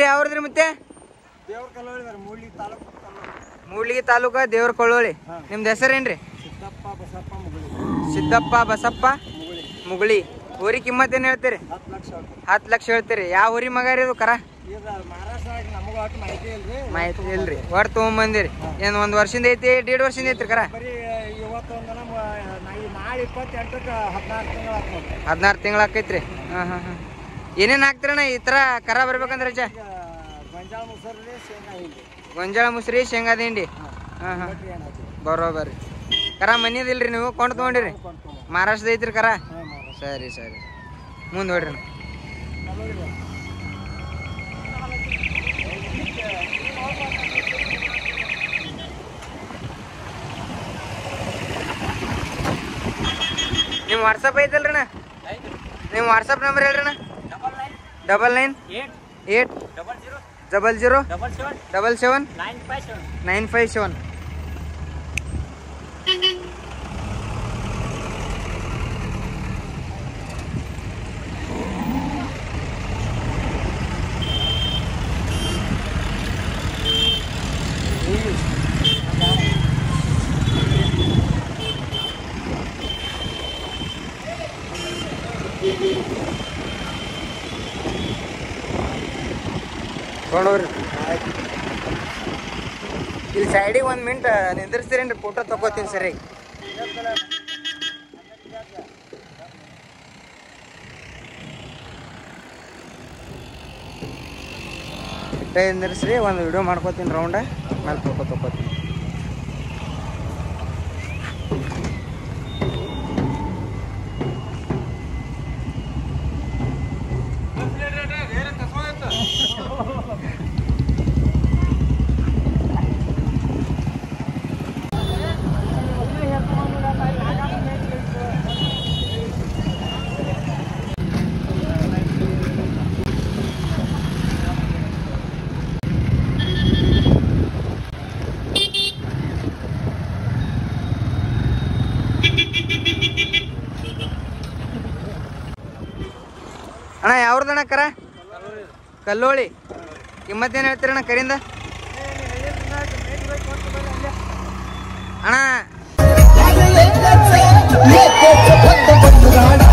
ಯಾವ್ರದ್ರಿ ಮತ್ತೆ ದೇವ್ರ ಕಲ್ಲೋಳಿ ಮೂಲಿ ತಾಲೂಕು ಕಲ್ಲೋಳಿ ಮೂಡ್ಲಿಗಿ ತಾಲೂಕ ದೇವ್ರ ಕೊಳ್ಳೋಳಿ ಹಾ. ನಿಮ್ದು ಹೆಸರೇನ್ರಿ ಸಿದ್ದಪ್ಪ ಬಸಪ್ಪ ಮುಗುಳಿ ಸಿದ್ದಪ್ಪ ಬಸಪ್ಪ ಮುಗುಳಿ ಮುಗುಳಿ ಹೋರಿ ಕಿಮ್ಮತ್ ಏನ್ ಹೇಳ್ತೀರಿ ಹತ್ತು ಲಕ್ಷ ಆಗುತ್ತೆ ಹತ್ತು ಲಕ್ಷ ಹೇಳ್ತೀರಿ ಯಾವ ಹೋರಿ ಮಗ ರೀ ಇದು ಕರ ಈಗ ಮಹಾರಾಷ್ಟ್ರ ನಮಗೂ ಒಟ್ಟು ಮಾಹಿತಿ ಇಲ್ರಿ ಮಾಹಿತಿ ಇಲ್ರಿ ಒಟ್ಟು ತೊಗೊಂಬಂದಿರಿ ಏನ್ ಒಂದ್ ವರ್ಷದಿಂದ ಐತಿ ದೇಡ್ ವರ್ಷದಿಂದ ಐತ್ರಿ ಕರ ಬರೀ ಇವತ್ತೊಂದು ನಮ್ಮ ನಾಳೆ ಇಪ್ಪತ್ತೆಂಟಕ್ಕೆ ಹದಿನಾರು ತಿಂಗಳು ಹಾಕ್ಬೋದು ಹದಿನಾರು ತಿಂಗಳ ಆಕೈತ್ರಿ ಹಾ ಹಾ ಹಾ ಏನೇನ್ ಹಾಕ್ತಿರಣ್ಣ ಈ ತರ ಕರ ಬರ್ಬೇಕಂದ್ರೆ ಅಜ್ಜ ಈಗ ಗೊಂಜಾಳ ಮುಸರಿ ಶೇಂಗಾ ಹಿಂಡಿ ಗೊಂಜಾಳ ಮುಸ್ರಿ ಶೇಂಗಾ ದಿಂಡಿ ಹಾ ಹಾ ಬಟ್ರಿ ಏನಾಯ್ತು ಬರೋಬರ್ರಿ ಕರ ಮನಿದಿಲ್ರಿ ನೀವು ಕೊಂಡು ತೊಗೊಂಡಿರಿ ಕೊಂಡ್ಕೊಂಬ ಮಹಾರಾಷ್ಟ್ರದ ಐತ್ರಿ ಕರ ಹಾಂ ಮಹಾರಾಷ್ಟ್ರ ಸರಿ ಸರಿ ಮುಂದೆ ನೋಡ್ರಿ ಅಣ್ಣ. ಕಲ್ಲೋಳಿ ಬಾ. ನಿಮ್ಮ ವಾಟ್ಸಪ್ ಐತಲ್ರಿ ಅಣ್ಣ ನಿಮ್ಮ ವಾಟ್ಸಪ್ ನಂಬರ್ ಹೇಳ್ರಿ ಅಣ್ಣ double nine eight double zero double seven nine five seven ತೊಗೊಂಡೋಗ್ರಿ ಇಲ್ಲಿ ಸೈಡಿಗೆ ಒಂದು ಮಿನಿಟ್ ನಿಂದಿರ್ಸ್ತೀರೇನ್ರಿ ಫೋಟೋ ತಗೋತೀನಿ ಸರಿ ನಿಂದಿರ್ಸ್ರಿ ಒಂದು ವಿಡಿಯೋ ಮಾಡ್ಕೋತೀನಿ ರೌಂಡ ಆಮೇಲೆ ಫೋಟೋ ತಗೋತೀನಿ ಅಣ್ಣ ಯಾವ್ದಣ್ಣ ಕರ ಕಲ್ಲೋಳಿ ಕಿಮ್ಮತ್ತೇನು ಹೇಳ್ತೀರಣ್ಣ ಕರಿಂದ ಅಣ್ಣ Let